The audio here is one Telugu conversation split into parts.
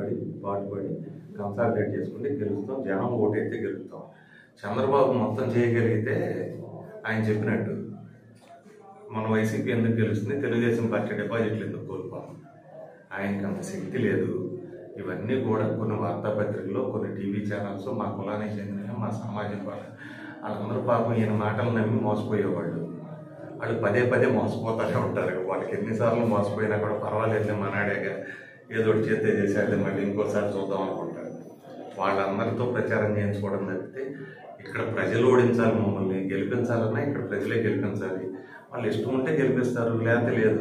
కష్టపడి పాటుపడి కన్సాలిడేట్ చేసుకుంటే గెలుస్తాం జనం ఓటైతే గెలుస్తాం చంద్రబాబు మొత్తం చేయగలిగితే ఆయన చెప్పినట్టు మన వైసీపీ ఎందుకు గెలుస్తుంది తెలుగుదేశం పార్టీ డిపాజిట్లు ఎందుకు కోల్పోతాం ఆయనకి అంత శక్తి లేదు ఇవన్నీ కూడా కొన్ని వార్తాపత్రికల్లో కొన్ని టీవీ ఛానల్స్ మా కులానికి చెందిన మా సమాజం వాళ్ళ వాళ్ళందరూ పాపం ఈయన మాటలు నమ్మి మోసపోయేవాళ్ళు వాళ్ళు పదే పదే మోసపోతూనే ఉంటారు వాళ్ళకి ఎన్నిసార్లు మోసపోయినా కూడా పర్వాలేదు మనాడేగా ఏదో ఒకటి చేస్తే చేసేది మళ్ళీ ఇంకోసారి చూద్దాం అనుకుంటారు వాళ్ళందరితో ప్రచారం చేయించుకోవడం తప్పితే ఇక్కడ ప్రజలు ఓడించాలి మమ్మల్ని గెలిపించాలన్నా ఇక్కడ ప్రజలే గెలిపించాలి వాళ్ళు ఇష్టం ఉంటే గెలిపిస్తారు లేకపోతే లేదు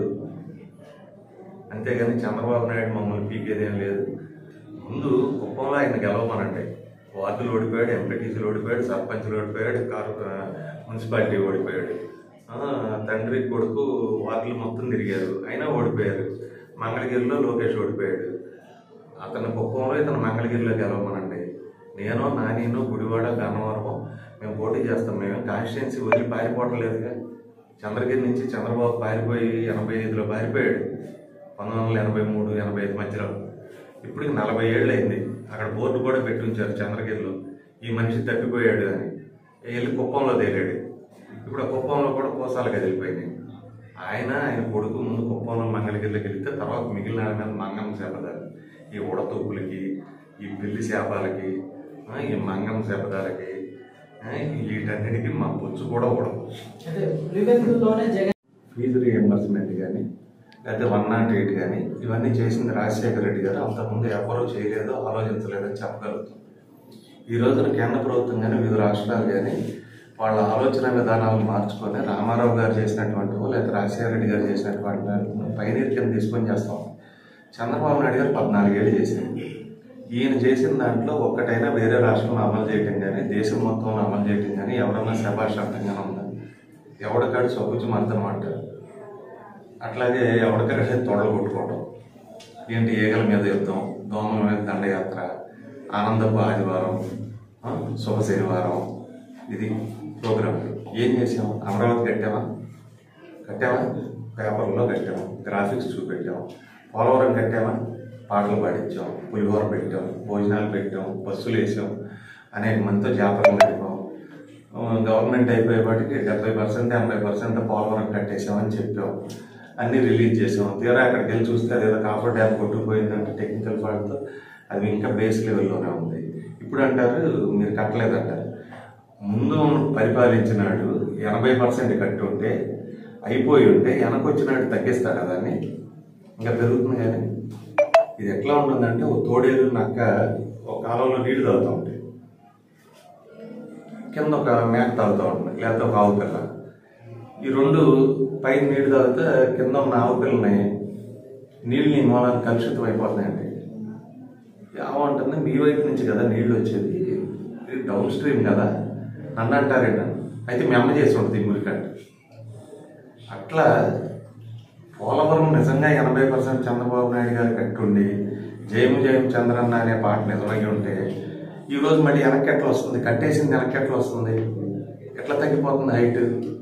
అంతేగాని చంద్రబాబు నాయుడు మమ్మల్ని పీకేదేం లేదు ముందు కుప్పంలో ఆయన గెలవమనండి వార్డులు ఓడిపోయాడు ఎంపీటీసీలు ఓడిపోయాడు సర్పంచ్లు ఓడిపోయాడు కారు ఆ, మున్సిపాలిటీ ఓడిపోయాడు ఆ, తండ్రి కొడుకు వార్డులు మొత్తం తిరిగారు అయినా ఓడిపోయారు మంగళగిరిలో లోకేష్ ఓడిపోయాడు అతను కుప్పంలో ఇతను మంగళగిరిలో గెలవమనండి నేను నానిను గుడివాడ గన్నవరం మేము పోటీ చేస్తాం మేము కాన్స్టిట్యున్సీ వదిలి పారిపోవటం లేదుగా చంద్రగిరి నుంచి చంద్రబాబు పారిపోయి ఎనభై ఐదులో పారిపోయాడు పంతొమ్మిది వందల ఎనభై మూడు ఎనభై ఐదు మధ్యలో ఇప్పటికి నలభై ఏళ్ళు అయింది అక్కడ బోర్డు కూడా పెట్టి ఉంచారు చంద్రగిరిలో ఈ మనిషి తప్పిపోయాడు అని వెళ్ళి కుప్పంలో తేలాడు ఇప్పుడు ఆ కుప్పంలో కూడా కోసాలు కదిలిపోయినాయి ఆయన ఆయన కొడుకు ముందు కుప్పంలో మంగళగిరిలోకి వెళ్తే తర్వాత మిగిలిన వాళ్ళ మీద మంగం చేపదారు ఈ ఉడతూపులకి ఈ పిల్లి శాపాలకి ఆ, ఈ మంగం శాపదాలకి ఆ, వీటన్నిటికీ మా బొచ్చు కూడా ఉడదు అంటే పులివెందుల్లోనే జగన్ ఫీజు రియంబర్స్మెంట్ కానీ లేకపోతే వన్ నాట్ ఎయిట్ కానీ ఇవన్నీ చేసింది రాజశేఖర రెడ్డి గారు అంతకుముందు ఎవరూ చేయలేదో ఆలోచించలేదని చెప్పగలుగుతాం ఈ రోజున కేంద్ర ప్రభుత్వం కానీ వివిధ రాష్ట్రాలు కానీ వాళ్ళ ఆలోచన విధానాలు మార్చుకొని రామారావు గారు చేసినటువంటి లేకపోతే రాజశేఖర రెడ్డి గారు చేసినటువంటి పైనీర్ కింద తీసుకొని చేస్తాం చంద్రబాబు నాయుడు గారు పద్నాలుగేళ్ళు చేసింది ఈయన చేసిన దాంట్లో ఒక్కటైనా వేరే రాష్ట్రంలో అమలు చేయటం కానీ దేశం మొత్తంలో అమలు చేయటం కానీ ఎవరన్నా శభాష్ అర్థంగానే ఉందా ఎవడికాడు సొగుచి మర్థం అంటారు అట్లాగే ఎవరికైనా తొడలు కొట్టుకోవడం ఏంటి ఈగల మీద యుద్ధం దోమల మీద దండయాత్ర ఆనందపు ఆదివారం ఆ, శుభ శనివారం ఇది ప్రోగ్రామ్ ఏం చేసాం అమరావతి కట్టామా కట్టామా పేపర్లో కట్టాము గ్రాఫిక్స్ చూపెట్టాం పోలవరం కట్టామా పాటలు పాడించాం పులిహోర పెట్టాం భోజనాలు పెట్టాం బస్సులు వేసాం అనేక మందితో జాతరలు నడిపాం ఆ, గవర్నమెంట్ అయిపోయేపాటికి డెబ్బై పర్సెంట్ ఎనభై పర్సెంట్ పోలవరం కట్టేసామని చెప్పాం అన్నీ రిలీజ్ చేసాం తీరా అక్కడికి వెళ్ళి చూస్తే అదేదో కాఫర్ డ్యామ్ కొట్టుకుపోయిందంటే టెక్నికల్ ఫాల్ట్తో అది ఇంకా బేస్ లెవెల్లోనే ఉంది ఇప్పుడు అంటారు మీరు కట్టలేదంటారు ముందు పరిపాలించినాడు ఎనభై పర్సెంట్ కట్టి ఉంటే అయిపోయి ఉంటే వెనకొచ్చినాడు తగ్గిస్తాడు దాన్ని ఇంకా పెరుగుతుంది కానీ ఇది ఎట్లా ఉంటుందంటే ఓ తోడేలు నక్క ఒక కాలంలో నీళ్లు తాగుతూ ఉంటాయి కింద ఒక మేక తాగుతూ ఉంటుంది లేకపోతే ఒక ఆవు పిల్ల ఈ రెండు పైన నీళ్లు తాగితే కింద ఉన్న ఆవు పిల్లని నీళ్ళని మూలాన్ని కలుషితం అయిపోతున్నాయండి ఏమంటుంది మీ వైపు నుంచి కదా నీళ్ళు వచ్చేది ఇది డౌన్ స్ట్రీమ్ కదా నన్ను అంటారేంట అయితే మీ అమ్మ చేసి ఉంటుంది ఈ మురికంట అట్లా పోలవరం నిజంగా ఎనభై పర్సెంట్ చంద్రబాబు నాయుడు గారు కట్టుండి జయము జయం చంద్రన్న అనే పాట నిజమై ఉంటే ఈ రోజు మళ్ళీ వెనక్కి ఎట్లా వస్తుంది కట్టేసింది వెనక్కి ఎట్లా వస్తుంది ఎట్లా తగ్గిపోతుంది హైట్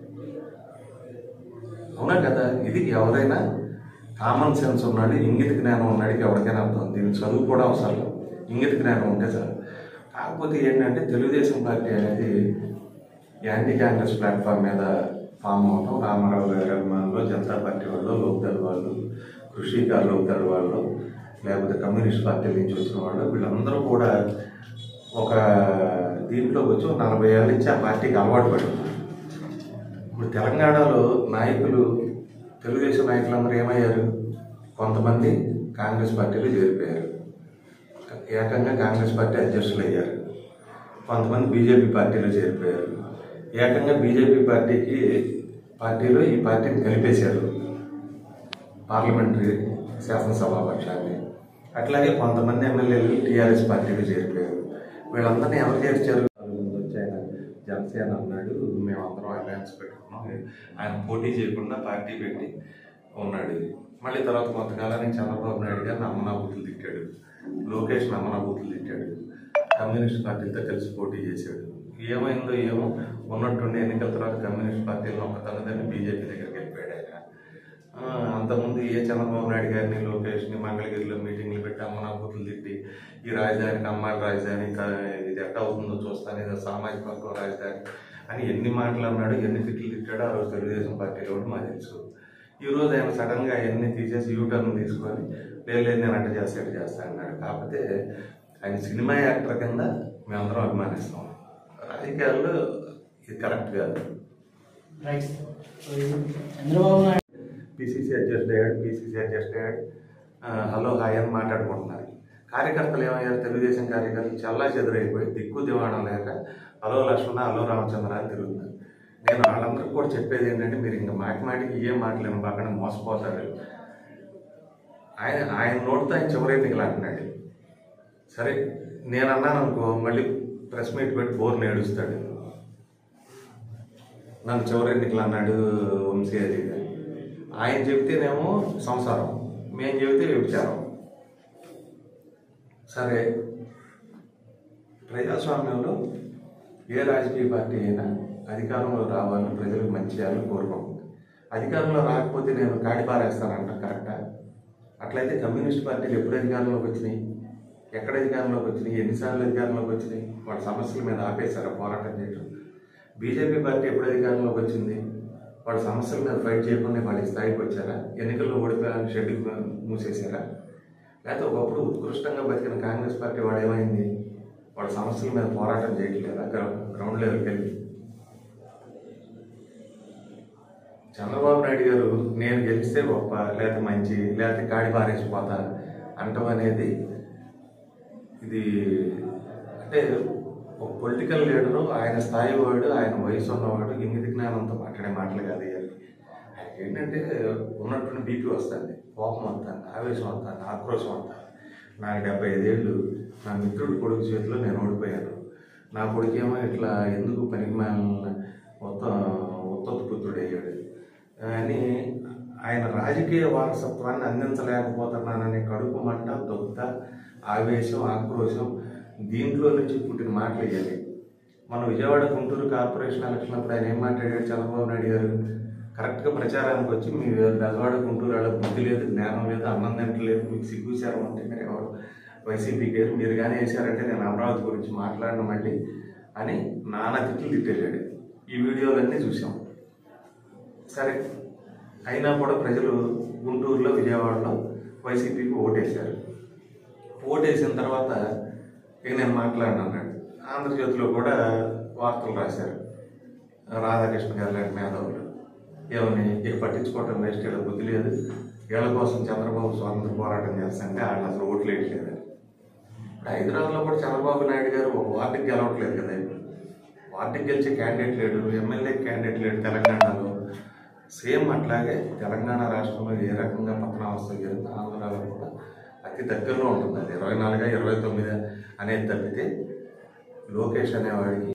అవునా కదా ఇది ఎవరైనా కామన్ సెన్స్ ఉన్నాడు ఇంగిత జ్ఞానం ఉన్నాడు ఎవరికైనా అర్థం దీనికి చదువు కూడా అవసరం లేదు ఇంగిత జ్ఞానం ఉంటే చాలు కాకపోతే ఏంటంటే తెలుగుదేశం పార్టీ అనేది యాంటీ కాంగ్రెస్ ప్లాట్ఫామ్ మీద ఫామ్ అవటం రామారావు గారి అభిమానులు జనతా పార్టీ వాళ్ళు లోక్దల్ వాళ్ళు కృషికార్ లోక్దల్ వాళ్ళు లేకపోతే కమ్యూనిస్ట్ పార్టీ నుంచి వచ్చిన వాళ్ళు వీళ్ళందరూ కూడా ఒక దీంట్లోకి వచ్చి ఒక నలభై ఏళ్ళ నుంచి ఆ పార్టీకి అలవాటు పడి ఉన్నారు. ఇప్పుడు తెలంగాణలో నాయకులు తెలుగుదేశం నాయకులందరూ ఏమయ్యారు కొంతమంది కాంగ్రెస్ పార్టీలో చేరిపోయారు ఏకంగా కాంగ్రెస్ పార్టీ అధ్యక్షులు అయ్యారు కొంతమంది బీజేపీ పార్టీలో చేరిపోయారు ఏకంగా బీజేపీ పార్టీకి పార్టీలో ఈ పార్టీని కలిపేశారు పార్లమెంటరీ శాసనసభా పక్షాన్ని అట్లాగే కొంతమంది ఎమ్మెల్యేలు టీఆర్ఎస్ పార్టీలో చేరిపోయారు వీళ్ళందరినీ ఎవరు చేర్చారు ముందు వచ్చి ఆయన జనసేన అన్నాడు మేమందరం అలయన్స్ పెట్టుకున్నాం ఆయన పోటీ చేయకుండా పార్టీ పెట్టి ఉన్నాడు మళ్ళీ తర్వాత కొంతకాలానికి చంద్రబాబు నాయుడు గారిని అమ్మనాబూతులు తిట్టాడు లోకేష్ అమ్మనాబూతులు తిట్టాడు కమ్యూనిస్ట్ పార్టీలతో కలిసి పోటీ చేశాడు ఏమైందో ఏమో ఉన్నట్టుండి ఎన్నికల తర్వాత కమ్యూనిస్ట్ పార్టీలో ఒక తనదని బీజేపీ దగ్గరికి వెళ్ళిపోయాడు ఆయన ఆ, అంతకుముందు ఏ చంద్రబాబు నాయుడు గారిని లోకేష్ని మంగళగిరిలో మీటింగ్లు పెట్టి అమ్మనాబూతులు తిట్టి ఈ రాజధానికి అమ్మాయిల రాజధాని క- ఇది ఎట్ట అవుతుందో చూస్తాను ఏదో సామాజిక వర్గం రాజధాని అని ఎన్ని మాటలు అన్నాడు ఎన్ని తిట్లు తిట్టాడో ఆ రోజు తెలుగుదేశం పార్టీలో కూడా మాకు తెలుసు ఈ రోజు ఆయన సడన్గా అవన్నీ తీసేసి యూటర్న్ తీసుకొని లేదు లేదు నేను అట్ట చేస్తా ఇట్ట చేస్తా అన్నాడు కాకపోతే ఆయన సినిమా యాక్టర్ కింద మేమందరం అభిమానిస్తాం రాజకీయాల్లో ఇది కరెక్ట్ కాదు రైట్ సో ఇది చంద్రబాబు నాయుడు పీసీసీ అడ్జస్ట్ అయ్యాడు పీసీసీ అడ్జస్ట్ అయ్యాడు ఆ, హలో హాయ్ అని మాట్లాడుకుంటున్నారు కార్యకర్తలు ఏమయ్యారు తెలుగుదేశం కార్యకర్తలు చల్లా చెదురైపోయి దిక్కు దివాణం లేక హలో లక్ష్మణ హలో రామచంద్ర అని తిరుగుతున్నారు నేను వాళ్ళందరికీ కూడా చెప్పేది ఏంటంటే మీరు ఇంకా మాటి మాటికి ఏ మాటలు పక్కన మోసపోతాడు ఆయన ఆయన నోటితో ఆయన చివరి ఎన్నికలు అంటున్నాడు సరే నేను అన్నాను అనుకో మళ్ళీ ప్రెస్ మీట్ పెట్టి బోర్ని ఏడుస్తాడు నన్ను చివరి ఎన్నికలు అన్నాడు వంశీ అది ఇది అని. ఆయన చెప్తేనేమో సంసారం మేము చెబితే వ్యభిచారం సరే ప్రజాస్వామ్యంలో ఏ రాజకీయ పార్టీ అయినా అధికారంలో రావాలని ప్రజలకు మంచి చేయాలని కోరుకుంటుంది అధికారంలో రాకపోతే నేను కాడి పారేస్తానంట కరెక్టా అట్లయితే కమ్యూనిస్ట్ పార్టీలు ఎప్పుడు అధికారంలోకి వచ్చినాయి ఎక్కడ అధికారంలోకి వచ్చినాయి ఎన్నిసార్లు అధికారంలోకి వచ్చినాయి వాళ్ళ సమస్యల మీద ఆపేశారా పోరాటం చేయడం బీజేపీ పార్టీ ఎప్పుడు అధికారంలోకి వచ్చింది వాళ్ళ సమస్యల మీద ఫైట్ చేయకుండా వాళ్ళ స్థాయికి వచ్చారా ఎన్నికల్లో ఓడిపోయాలని షెడ్ మూసేశారా లేకపోతే ఒకప్పుడు ఉత్కృష్టంగా బతికిన కాంగ్రెస్ పార్టీ వాడు ఏమైంది వాళ్ళ సమస్యల మీద పోరాటం చేయట్లేదా గ్రౌ- గ్రౌండ్ లెవెల్కి వెళ్ళి చంద్రబాబు నాయుడు గారు నేను గెలిస్తే గొప్ప లేకపోతే మంచి లేకపోతే కాడి పారేసిపోతా అంటం అనేది ఇది అంటే ఒక పొలిటికల్ లీడరు ఆయన స్థాయి వాడు ఆయన వయసు ఉన్నవాడు ఇంగిత జ్ఞానంతో మాట్లాడే మాటలు కాదు ఇవన్నీ ఆయనకి ఏంటంటే ఉన్నటువంటి బీపీ వస్తుంది కోపం వస్తుంది ఆవేశం వస్తుంది ఆక్రోశం వస్తుంది నాకు డెబ్బై ఐదేళ్ళు నా మిత్రుడి కొడుకు చేతిలో నేను ఓడిపోయాను నా కొడుకేమో ఇట్లా ఎందుకు పనికి మొత్తం ఉత్తత్తు పుత్రుడు అయ్యాడు అని ఆయన రాజకీయ వారసత్వాన్ని అందించలేకపోతున్నాననే కడుపు మంట దుగ్ధ ఆవేశం ఆక్రోశం దీంట్లో నుంచి పుట్టిన మాటలు ఇవ్వాలి మన విజయవాడ గుంటూరు కార్పొరేషన్ ఎలక్షన్ అప్పుడు ఆయన ఏం మాట్లాడాడు చంద్రబాబు నాయుడు గారు కరెక్ట్గా ప్రచారానికి వచ్చి మీ బెజవాడ గుంటూరు వాళ్ళ బుద్ధి లేదు జ్ఞానం లేదు అన్నం తింటలేదు మీకు సిగ్గుచారం అంటే మీరు ఎవరు వైసీపీ గారు మీరు కానీ వేశారంటే నేను అమరావతి గురించి మాట్లాడను మళ్ళీ అని నానా తిట్లు తిట్టేశాడు ఈ వీడియోలన్నీ చూసాం సరే అయినా కూడా ప్రజలు గుంటూరులో విజయవాడలో వైసీపీకి ఓటేశారు ఓటేసిన తర్వాత ఇక నేను మాట్లాడిన అన్నాడు ఆంధ్రజ్యోతిలో కూడా వార్తలు రాశారు రాధాకృష్ణ గారు లాంటి మేధావులు ఏమని ఇక పట్టించుకోవటం వేస్ట్ ఇక్కడ బుద్ధి లేదు వీళ్ళ కోసం చంద్రబాబు స్వాతంత్ర పోరాటం చేస్తాంటే వాళ్ళు అసలు ఓట్లు వేయట్లేదు ఇప్పుడు హైదరాబాద్లో కూడా చంద్రబాబు నాయుడు గారు ఒక వార్డుకి గెలవట్లేదు కదా ఇప్పుడు వార్డుకి గెలిచే క్యాండిడేట్ లేడు ఎమ్మెల్యే క్యాండిడేట్ లేడు తెలంగాణలో సేమ్ అట్లాగే తెలంగాణ రాష్ట్రంలో ఏ రకంగా పతనావస్థ జరిగిందో ఆంధ్రాలో కూడా అతి దగ్గరలో ఉంటుంది అది ఇరవై నాలుగా ఇరవై తొమ్మిది అనేది తప్పితే లోకేష్ అనేవాడికి